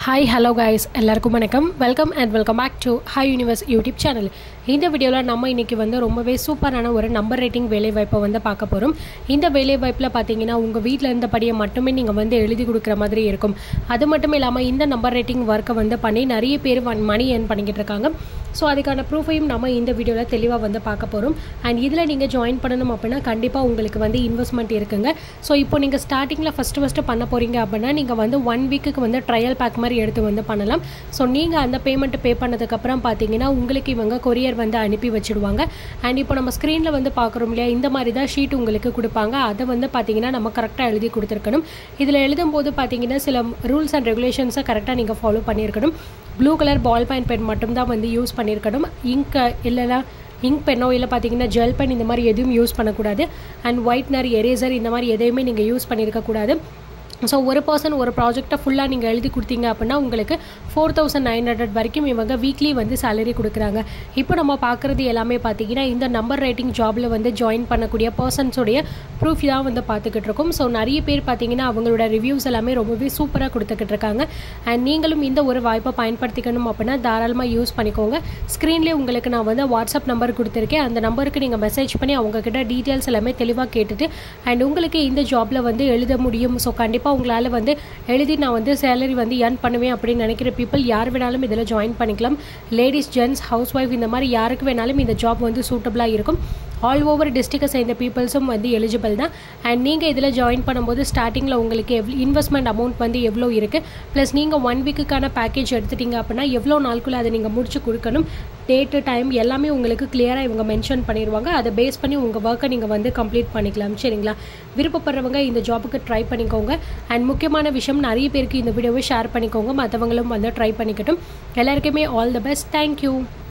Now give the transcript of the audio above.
hi hello guys எல்லாருக்கும் வணக்கம் welcome and welcome back to hi universe YouTube சேனல் இந்த வீடியோவில் நம்ம இன்றைக்கி வந்து ரொம்பவே சூப்பரான ஒரு நம்பர் ரேட்டிங் வேலைவாய்ப்பை வந்து பார்க்க போகிறோம் இந்த வேலைவாய்ப்பில் பார்த்தீங்கன்னா உங்கள் வீட்டில் இருந்தபடியே மட்டுமே நீங்கள் வந்து எழுதி கொடுக்குற மாதிரி இருக்கும் அது மட்டும் இல்லாமல் இந்த நம்பர் ரேட்டிங் ஒர்க்கை வந்து பண்ணி நிறைய பேர் மணி ஏர்ன் பண்ணிக்கிட்டு இருக்காங்க ஸோ அதுக்கான ப்ரூஃபையும் நம்ம இந்த வீடியோவில் தெளிவாக வந்து பார்க்க போகிறோம் அண்ட் இதில் நீங்கள் ஜாயின் பண்ணணும் அப்படின்னா கண்டிப்பாக உங்களுக்கு வந்து இன்வெஸ்ட்மெண்ட் இருக்குங்க ஸோ இப்போ நீங்கள் ஸ்டார்டிங்கில் ஃபஸ்ட்டு ஃபஸ்ட்டு பண்ண போகிறீங்க அப்படின்னா நீங்கள் வந்து ஒன் வீக்குக்கு வந்து ட்ரையல் பேக் மாதிரி எடுத்து வந்து பண்ணலாம் ஸோ நீங்கள் அந்த பேமெண்ட் பே பண்ணதுக்கப்புறம் பார்த்தீங்கன்னா உங்களுக்கு இவங்க கொரியர் வந்து அனுப்பி வச்சுடுவாங்க அண்ட் இப்போ நம்ம ஸ்க்ரீனில் வந்து பார்க்குறோம் இல்லையா இந்த மாதிரி தான் ஷீட் உங்களுக்கு கொடுப்பாங்க அதை வந்து பார்த்தீங்கன்னா நம்ம கரெக்டாக எழுதி கொடுத்துருக்கணும் இதில் எழுதும் போது பார்த்தீங்கன்னா சில ரூல்ஸ் அண்ட் ரெகுலேஷன்ஸை கரெக்டாக நீங்கள் ஃபாலோ பண்ணியிருக்கணும் blue colour ball point pen மட்டும்தான் வந்து யூஸ் பண்ணியிருக்கணும் இங்க் இல்லைனா இங்க் பென்னோ இல்லை பார்த்தீங்கன்னா ஜெல் பென் இந்த மாதிரி எதுவும் யூஸ் பண்ணக்கூடாது அண்ட் ஒயிட்னர் எரேசர் இந்த மாதிரி எதையுமே நீங்கள் யூஸ் பண்ணியிருக்கக்கூடாது ஸோ ஒரு பர்சன் ஒரு ப்ராஜெக்டை ஃபுல்லாக நீங்கள் எழுதி கொடுத்தீங்க அப்படின்னா உங்களுக்கு ஃபோர் தௌசண்ட் நைன் ஹண்ட்ரட் வரைக்கும் இவங்க வீக்லி வந்து சேலரி கொடுக்குறாங்க இப்போ நம்ம பார்க்குறது எல்லாமே பார்த்தீங்கன்னா இந்த நம்பர் ரைட்டிங் ஜாபில் வந்து ஜாயின் பண்ணக்கூடிய பர்சன்ஸோடைய ப்ரூஃப் தான் வந்து பார்த்துக்கிட்டு இருக்கோம் ஸோ நிறைய பேர் பார்த்தீங்கன்னா அவங்களோட ரிவ்யூஸ் எல்லாமே ரொம்பவே சூப்பராக கொடுத்துக்கிட்டு இருக்காங்க அண்ட் நீங்களும் இந்த ஒரு வாய்ப்பை பயன்படுத்திக்கணும் அப்படின்னா தாராளமாக யூஸ் பண்ணிக்கோங்க ஸ்க்ரீன்லேயே உங்களுக்கு நான் வந்து வாட்ஸ்அப் நம்பர் கொடுத்துருக்கேன் அந்த நம்பருக்கு நீங்கள் மெசேஜ் பண்ணி அவங்கக்கிட்ட டீட்டெயில்ஸ் எல்லாமே தெளிவாக கேட்டுட்டு அண்ட் உங்களுக்கு இந்த ஜாபில் வந்து எழுத முடியும் ஸோ கண்டிப்பாக உங்களால் வந்து எழுதி நான் வந்து சேலரி வந்து ஏர்ன் பண்ணுவேன் அப்படின்னு நினைக்கிற பீப்புள் யார் வேணாலும் இதில் ஜாயின் பண்ணிக்கலாம் லேடிஸ் ஜென்ட்ஸ் ஹவுஸ் ஒய்ஃப் இந்த மாதிரி யாருக்கு வேணாலும் இந்த ஜாப் வந்து சூட்டபுளாக இருக்கும் ஆல் ஓவர் டிஸ்ட்ரிக்டை சேர்ந்த பீப்புள்ஸும் வந்து எலிஜிபிள் தான் அண்ட் நீங்கள் இதில் ஜாயின் பண்ணும்போது ஸ்டார்டிங்கில் உங்களுக்கு எவ் இன்வெஸ்ட்மெண்ட் அமௌண்ட் வந்து எவ்வளோ இருக்குது ப்ளஸ் நீங்கள் ஒன் வீக்குக்கான பேக்கேஜ் எடுத்துட்டீங்க அப்படின்னா எவ்வளோ நாளுக்குள்ளே அதை நீங்கள் முடிச்சு கொடுக்கணும் டேட்டு டைம் எல்லாமே உங்களுக்கு கிளியராக இவங்க மென்ஷன் பண்ணிடுவாங்க அதை பேஸ் பண்ணி உங்கள் ஒர்க்கை நீங்கள் வந்து கம்ப்ளீட் பண்ணிக்கலாம் சரிங்களா விருப்பப்படுறவங்க இந்த ஜாபுக்கு ட்ரை பண்ணிக்கோங்க அண்ட் முக்கியமான விஷயம் நிறைய பேருக்கு இந்த வீடியோவை ஷேர் பண்ணிக்கோங்க மற்றவங்களும் வந்து ட்ரை பண்ணிக்கட்டும் எல்லாருக்குமே ஆல் த பெஸ்ட் தேங்க்யூ